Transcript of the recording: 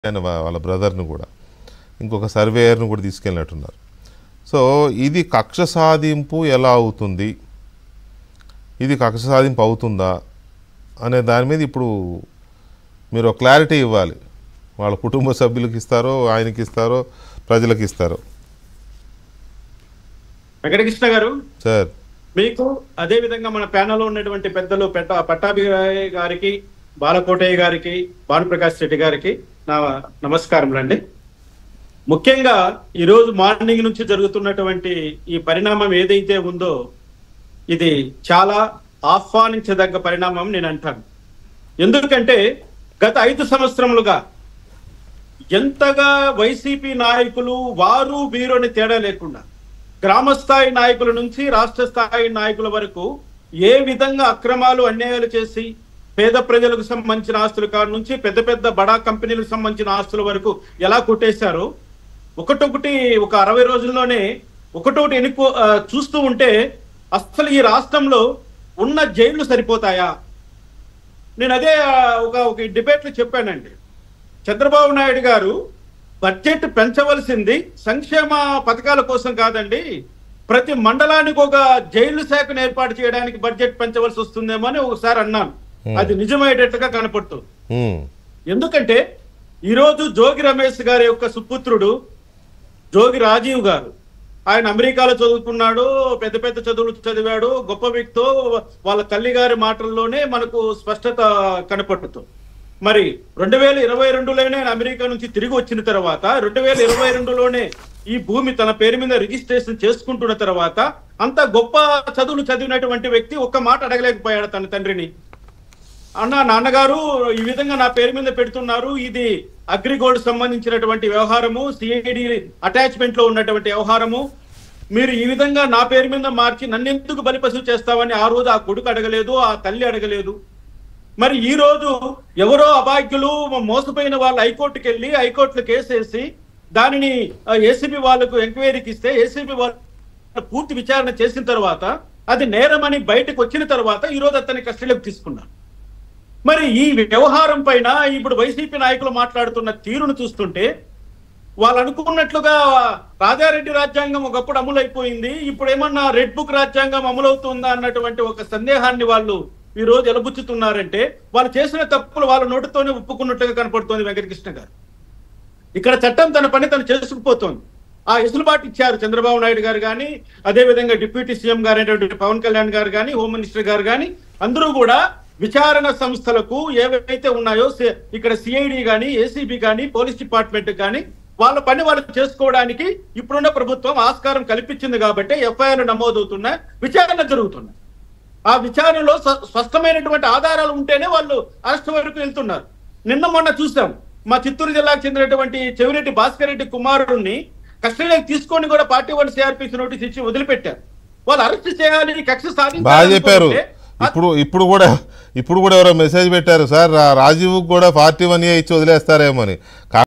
ఆయన వా- వాళ్ళ బ్రదర్ను కూడా ఇంకొక సర్వేయర్ను కూడా తీసుకెళ్ళినట్టున్నారు సో ఇది కక్ష సాధింపు ఎలా అవుతుంది ఇది కక్ష సాధింపు అవుతుందా అనే దాని మీద ఇప్పుడు మీరు ఒక క్లారిటీ ఇవ్వాలి వాళ్ళ కుటుంబ సభ్యులకి ఇస్తారో ఆయనకి ఇస్తారో ప్రజలకు ఇస్తారో వెంకటకృష్ణ గారు సార్ మీకు అదే విధంగా మన ప్యానెల్లో ఉన్నటువంటి పెద్దలు పెట్ట పట్టాభి గారికి బాలకోటయ్య గారికి భానుప్రకాష్ రెడ్డి గారికి నా నమస్కారములండి ముఖ్యంగా ఈరోజు మార్నింగ్ నుంచి జరుగుతున్నటువంటి ఈ పరిణామం ఏదైతే ఉందో ఇది చాలా ఆహ్వానించదగ్గ పరిణామం నేను అంటాను ఎందుకంటే గత ఐదు సంవత్సరములుగా ఎంతగా వైసీపీ నాయకులు వారు వీరు అని తేడా లేకుండా గ్రామ స్థాయి నాయకుల నుంచి రాష్ట్ర స్థాయి నాయకుల వరకు ఏ విధంగా అక్రమాలు అన్యాయాలు చేసి పేద ప్రజలకు సంబంధించిన ఆస్తుల కాడ నుంచి పెద్ద పెద్ద బడా కంపెనీలకు సంబంధించిన ఆస్తుల వరకు ఎలా కొట్టేశారో ఒకటొకటి ఒక అరవై రోజుల్లోనే ఒకటొకటి ఎన్నికో ఆ, చూస్తూ ఉంటే అసలు ఈ రాష్ట్రంలో ఉన్న జైళ్లు సరిపోతాయా నేను అదే ఆ, ఒక ఒక డిబేట్ లో చెప్పానండి చంద్రబాబు నాయుడు గారు బడ్జెట్ పెంచవలసింది సంక్షేమ పథకాల కోసం కాదండి ప్రతి మండలానికి ఒక జైలు శాఖను ఏర్పాటు చేయడానికి బడ్జెట్ పెంచవలసి వస్తుందేమో అని ఒకసారి అన్నాను అది నిజమయ్యేటట్టుగా కనపడుతుంది ఉమ్, ఎందుకంటే ఈరోజు జోగి రమేష్ గారి యొక్క సుపుత్రుడు జోగి రాజీవ్ గారు ఆయన అమెరికాలో చదువుకున్నాడు పెద్ద పెద్ద చదువులు చదివాడు గొప్ప వ్యక్తితో వాళ్ళ తల్లి గారి మాటల్లోనే మనకు స్పష్టత కనపడుతుంది మరి రెండు వేల ఇరవై రెండులోనే ఆయన అమెరికా నుంచి తిరిగి వచ్చిన తర్వాత రెండు వేల ఇరవై రెండులోనే ఈ భూమి తన పేరు మీద రిజిస్ట్రేషన్ చేసుకుంటున్న తర్వాత అంత గొప్ప చదువులు చదివినటువంటి వ్యక్తి ఒక్క మాట అడగలేకపోయాడు తన తండ్రిని అన్న నాన్నగారు ఈ విధంగా నా పేరు మీద పెడుతున్నారు ఇది అగ్రిగోల్డ్ సంబంధించినటువంటి వ్యవహారము సిఐడి అటాచ్మెంట్ లో ఉన్నటువంటి వ్యవహారము మీరు ఈ విధంగా నా పేరు మీద మార్చి నన్ను ఎందుకు బలిపశు చేస్తావని ఆ రోజు ఆ కొడుకు అడగలేదు ఆ తల్లి అడగలేదు మరి ఈ రోజు ఎవరో అభాగ్యులు మోసపోయిన వాళ్ళు హైకోర్టుకి వెళ్ళి హైకోర్టులో కేసేసి దానిని ఏసీబీ వాళ్ళకు ఎంక్వైరీకి ఇస్తే ఏసీబీ వాళ్ళు పూర్తి విచారణ చేసిన తర్వాత అది నేరమని బయటకు వచ్చిన తర్వాత ఈ రోజు అతన్ని కస్టడీలోకి తీసుకున్నారు మరి ఈ వ్యవహారం పైన ఇప్పుడు వైసీపీ నాయకులు మాట్లాడుతున్న తీరును చూస్తుంటే వాళ్ళు అనుకున్నట్లుగా రాజారెడ్డి రాజ్యాంగం ఒకప్పుడు అమలైపోయింది ఇప్పుడు ఏమన్నా రెడ్ బుక్ రాజ్యాంగం అమలవుతుందా అన్నటువంటి ఒక సందేహాన్ని వాళ్ళు ఈ రోజు ఎలబుచ్చుతున్నారంటే వాళ్ళు చేసిన తప్పులు వాళ్ళ నోటితోనే ఒప్పుకున్నట్లుగా కనపడుతోంది వెంకటకృష్ణ గారు ఇక్కడ చట్టం తన పని తను చేసుకుపోతోంది ఆ ఎసులుబాటు ఇచ్చారు చంద్రబాబు నాయుడు గారు కానీ అదే విధంగా డిప్యూటీ సీఎం గారు అయినటువంటి పవన్ కళ్యాణ్ గారు కానీ హోమ్ మినిస్టర్ గారు కానీ అందరూ కూడా విచారణ సంస్థలకు ఏవైతే ఉన్నాయో సి- ఇక్కడ సిఐడి కానీ ఏసీబీ కానీ పోలీస్ డిపార్ట్మెంట్ కానీ వాళ్ళ పని వాళ్ళు చేసుకోవడానికి ఇప్పుడున్న ప్రభుత్వం ఆస్కారం కల్పించింది కాబట్టి ఎఫ్ఐఆర్ నమోదవుతున్నాయి విచారణ జరుగుతున్నాయి ఆ విచారణలో స్వ- స్పష్టమైనటువంటి ఆధారాలు ఉంటేనే వాళ్ళు అరెస్ట్ వరకు వెళ్తున్నారు నిన్న మొన్న చూసాం మా చిత్తూరు జిల్లాకు చెందినటువంటి చెవిరెడ్డి భాస్కర్ రెడ్డి కుమారుడిని కస్టడీలోకి తీసుకొని కూడా పార్టీ వాళ్ళు సిఆర్పిసి నోటీస్ ఇచ్చి వదిలిపెట్టారు వాళ్ళు అరెస్ట్ చేయాలి కక్ష సాధించాలి బాగా చెప్పారు అనుకుంటే ఇప్పుడు ఇప్పుడు కూడా ఇప్పుడు కూడా ఎవరో మెసేజ్ పెట్టారు సార్ రా- రాజీవ్కి కూడా ఫార్టీ వన్ ఏ ఇచ్చి వదిలేస్తారేమో అని